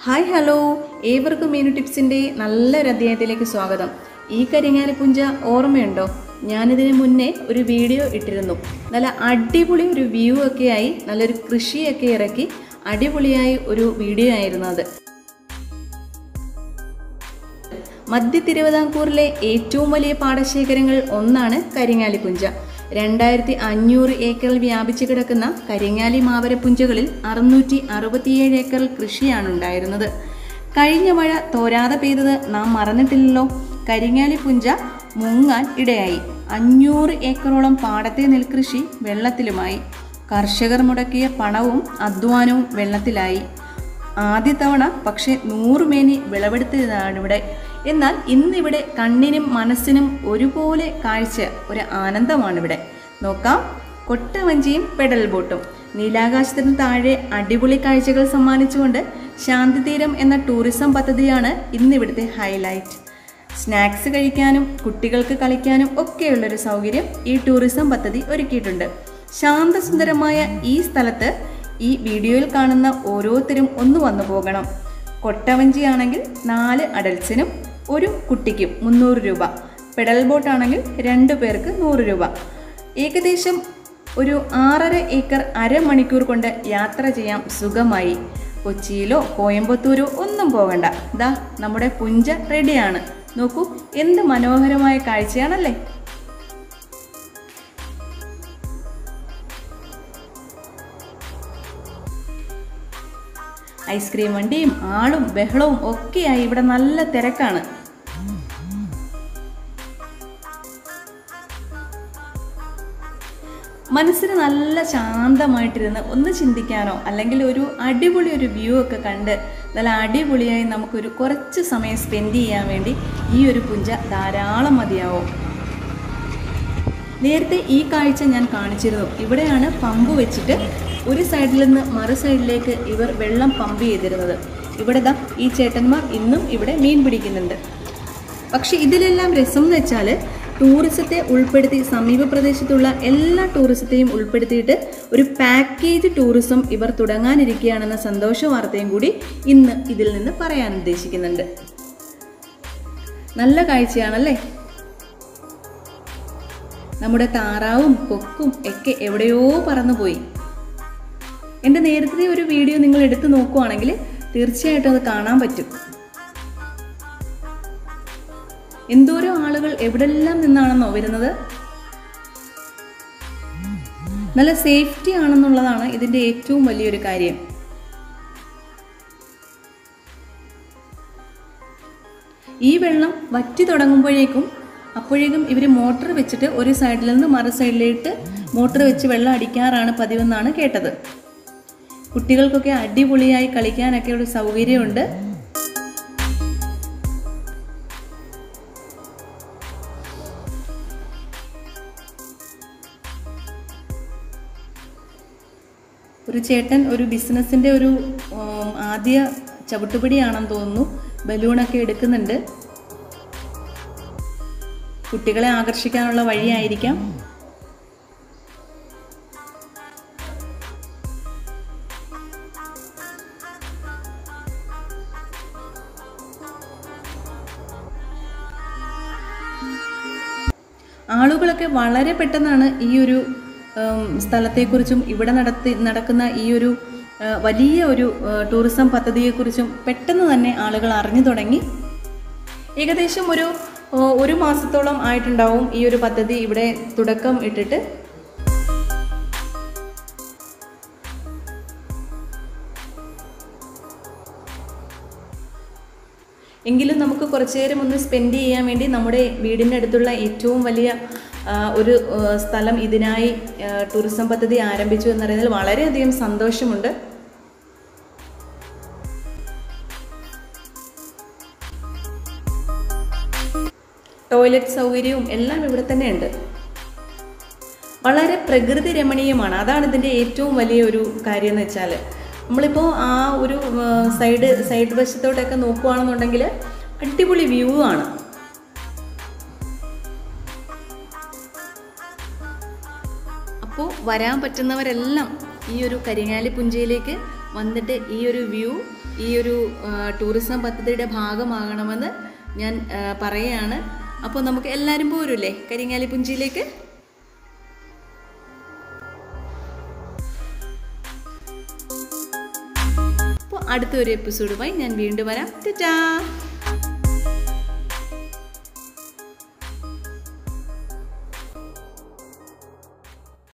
hi hello ഏവർക്കും മീനു ടിപ്സിൻ്റെ നല്ലൊരു അധ്യായത്തിലേക്ക് സ്വാഗതം ഈ കരിങ്ങാലിപ്പുഞ്ച ഓർമ്മയുണ്ടോ ഞാനിതിന് മുന്നേ ഒരു വീഡിയോ ഇട്ടിരുന്നു നല്ല അടിപൊളി ഒരു വ്യൂ ഒക്കെ ആയി നല്ലൊരു കൃഷിയൊക്കെ ഇറക്കി അടിപൊളിയായി ഒരു വീഡിയോ ആയിരുന്നു അത് മധ്യ തിരുവിതാംകൂറിലെ ഏറ്റവും വലിയ പാടശേഖരങ്ങൾ ഒന്നാണ് കരിങ്ങാലിപ്പുഞ്ച രണ്ടായിരത്തി അഞ്ഞൂറ് ഏക്കറിൽ വ്യാപിച്ചു കിടക്കുന്ന കരിങ്ങാലി മാവരപ്പുഞ്ചകളിൽ അറുന്നൂറ്റി അറുപത്തിയേഴ് ഏക്കറിൽ കൃഷിയാണ് ഉണ്ടായിരുന്നത് കഴിഞ്ഞ മഴ തോരാതെ പെയ്തത് നാം മറന്നിട്ടില്ലല്ലോ കരിങ്ങാലി പുഞ്ച മുങ്ങാൻ ഇടയായി അഞ്ഞൂറ് ഏക്കറോളം പാടത്തെ നെൽകൃഷി വെള്ളത്തിലുമായി കർഷകർ മുടക്കിയ പണവും അധ്വാനവും വെള്ളത്തിലായി ആദ്യ തവണ പക്ഷേ നൂറുമേനി വിളവെടുത്തതാണ് ഇവിടെ എന്നാൽ ഇന്നിവിടെ കണ്ണിനും മനസ്സിനും ഒരുപോലെ കാഴ്ച ഒരു ആനന്ദമാണ് ഇവിടെ നോക്കാം കൊട്ടവഞ്ചിയും പെഡൽ ബോട്ടും നീലാകാശത്തിന് താഴെ അടിപൊളി കാഴ്ചകൾ സമ്മാനിച്ചുകൊണ്ട് ശാന്തിതീരം എന്ന ടൂറിസം പദ്ധതിയാണ് ഇന്നിവിടുത്തെ ഹൈലൈറ്റ് സ്നാക്സ് കഴിക്കാനും കുട്ടികൾക്ക് കളിക്കാനും ഒക്കെയുള്ളൊരു സൗകര്യം ഈ ടൂറിസം പദ്ധതി ഒരുക്കിയിട്ടുണ്ട് ശാന്തസുന്ദരമായ ഈ സ്ഥലത്ത് ഈ വീഡിയോയിൽ കാണുന്ന ഓരോരുത്തരും ഒന്ന് വന്നു പോകണം കൊട്ടവഞ്ചിയാണെങ്കിൽ നാല് അഡൽസിനും ഒരു കുട്ടിക്കും മുന്നൂറ് രൂപ പെഡൽ ബോട്ടാണെങ്കിൽ രണ്ടു പേർക്ക് നൂറ് രൂപ ഏകദേശം ഒരു ആറര ഏക്കർ അരമണിക്കൂർ കൊണ്ട് യാത്ര ചെയ്യാം സുഖമായി കൊച്ചിയിലോ കോയമ്പത്തൂരോ ഒന്നും പോകണ്ട ദാ നമ്മുടെ പുഞ്ച റെഡിയാണ് നോക്കൂ എന്ത് മനോഹരമായ കാഴ്ചയാണല്ലേ ഐസ്ക്രീം വണ്ടിയും ആളും ബഹളവും ഒക്കെയായി ഇവിടെ നല്ല തിരക്കാണ് മനസ്സിന് നല്ല ശാന്തമായിട്ടിരുന്ന് ഒന്ന് ചിന്തിക്കാനോ അല്ലെങ്കിൽ ഒരു അടിപൊളി ഒരു വ്യൂ ഒക്കെ കണ്ട് നല്ല അടിപൊളിയായി നമുക്കൊരു കുറച്ച് സമയം സ്പെൻഡ് ചെയ്യാൻ വേണ്ടി ഈ ഒരു പുഞ്ച ധാരാളം മതിയാവും നേരത്തെ ഈ കാഴ്ച ഞാൻ കാണിച്ചിരുന്നു ഇവിടെയാണ് പമ്പ് വെച്ചിട്ട് ഒരു സൈഡിൽ നിന്ന് മറു സൈഡിലേക്ക് ഇവർ വെള്ളം പമ്പ് ചെയ്തിരുന്നത് ഇവിടെ ദാ ഈ ചേട്ടന്മാർ ഇന്നും ഇവിടെ മീൻ പിടിക്കുന്നുണ്ട് പക്ഷെ ഇതിലെല്ലാം രസം എന്ന് വെച്ചാൽ ടൂറിസത്തെ ഉൾപ്പെടുത്തി സമീപ പ്രദേശത്തുള്ള എല്ലാ ടൂറിസത്തെയും ഉൾപ്പെടുത്തിയിട്ട് ഒരു പാക്കേജ് ടൂറിസം ഇവർ തുടങ്ങാനിരിക്കുകയാണെന്ന സന്തോഷ വാർത്തയും കൂടി ഇന്ന് ഇതിൽ നിന്ന് പറയാൻ ഉദ്ദേശിക്കുന്നുണ്ട് നല്ല കാഴ്ചയാണല്ലേ നമ്മുടെ താറാവും കൊക്കും ഒക്കെ എവിടെയോ പറന്നുപോയി എൻ്റെ നേരത്തെ ഒരു വീഡിയോ നിങ്ങൾ എടുത്തു നോക്കുവാണെങ്കിൽ തീർച്ചയായിട്ടും അത് കാണാൻ പറ്റും എന്തോരോ ആളുകൾ എവിടെല്ലാം നിന്നാണെന്നോ വരുന്നത് നല്ല സേഫ്റ്റി ആണെന്നുള്ളതാണ് ഇതിൻ്റെ ഏറ്റവും വലിയൊരു കാര്യം ഈ വെള്ളം വറ്റി തുടങ്ങുമ്പോഴേക്കും അപ്പോഴേക്കും ഇവർ മോട്ടർ വെച്ചിട്ട് ഒരു സൈഡിൽ നിന്ന് മറു സൈഡിലേക്ക് മോട്ടർ വെച്ച് വെള്ളം അടിക്കാറാണ് പതിവെന്നാണ് കേട്ടത് കുട്ടികൾക്കൊക്കെ അടിപൊളിയായി കളിക്കാനൊക്കെ ഒരു സൗകര്യമുണ്ട് ഒരു ചേട്ടൻ ഒരു ബിസിനസ്സിൻ്റെ ഒരു ഉം, ആദ്യ ചവിട്ടുപടിയാണെന്ന് തോന്നുന്നു ബലൂണൊക്കെ എടുക്കുന്നുണ്ട് കുട്ടികളെ ആകർഷിക്കാനുള്ള വഴിയായിരിക്കാം ആളുകളൊക്കെ വളരെ പെട്ടെന്നാണ് ഈ ഒരു ഉം, സ്ഥലത്തെക്കുറിച്ചും ഇവിടെ നടത്തി നടക്കുന്ന ഈ ഒരു ആ, വലിയ ഒരു ആ, ടൂറിസം പദ്ധതിയെക്കുറിച്ചും പെട്ടെന്ന് തന്നെ ആളുകൾ അറിഞ്ഞു തുടങ്ങി ഏകദേശം ഒരു ഓ, ഒരു മാസത്തോളം ആയിട്ടുണ്ടാവും ഈ ഒരു പദ്ധതി ഇവിടെ തുടക്കം ഇട്ടിട്ട് എങ്കിലും നമുക്ക് കുറച്ചു നേരം ഒന്ന് സ്പെൻഡ് ചെയ്യാൻ വേണ്ടി നമ്മുടെ വീടിൻ്റെ അടുത്തുള്ള ഏറ്റവും വലിയ ആ, ഒരു ആ, സ്ഥലം ഇതിനായി ആ, ടൂറിസം പദ്ധതി ആരംഭിച്ചു എന്നറിയുന്നതിൽ വളരെയധികം സന്തോഷമുണ്ട് ടോയ്ലറ്റ് സൗകര്യവും എല്ലാം ഇവിടെ തന്നെ ഉണ്ട് വളരെ പ്രകൃതി രമണീയമാണ് അതാണ് ഇതിൻ്റെ ഏറ്റവും വലിയ ഒരു കാര്യം എന്ന് വെച്ചാൽ നമ്മളിപ്പോൾ ആ ഒരു ആ, സൈഡ് സൈഡ് വശത്തോട്ടൊക്കെ നോക്കുകയാണെന്നുണ്ടെങ്കിൽ അടിപൊളി വ്യൂ ആണ് അപ്പോൾ വരാൻ പറ്റുന്നവരെല്ലാം ഈ ഒരു കരിങ്ങാലി പുഞ്ചയിലേക്ക് വന്നിട്ട് ഈ ഒരു വ്യൂ ഈ ഒരു ആ, ടൂറിസം പദ്ധതിയുടെ ഭാഗമാകണമെന്ന് ഞാൻ ആ, പറയുകയാണ് അപ്പോൾ നമുക്ക് എല്ലാവരും പോരൂല്ലേ കരിങ്ങാലി പുഞ്ചിയിലേക്ക് അപ്പോൾ അടുത്തൊരു എപ്പിസോഡുമായി ഞാൻ വീണ്ടും വരാം ടാ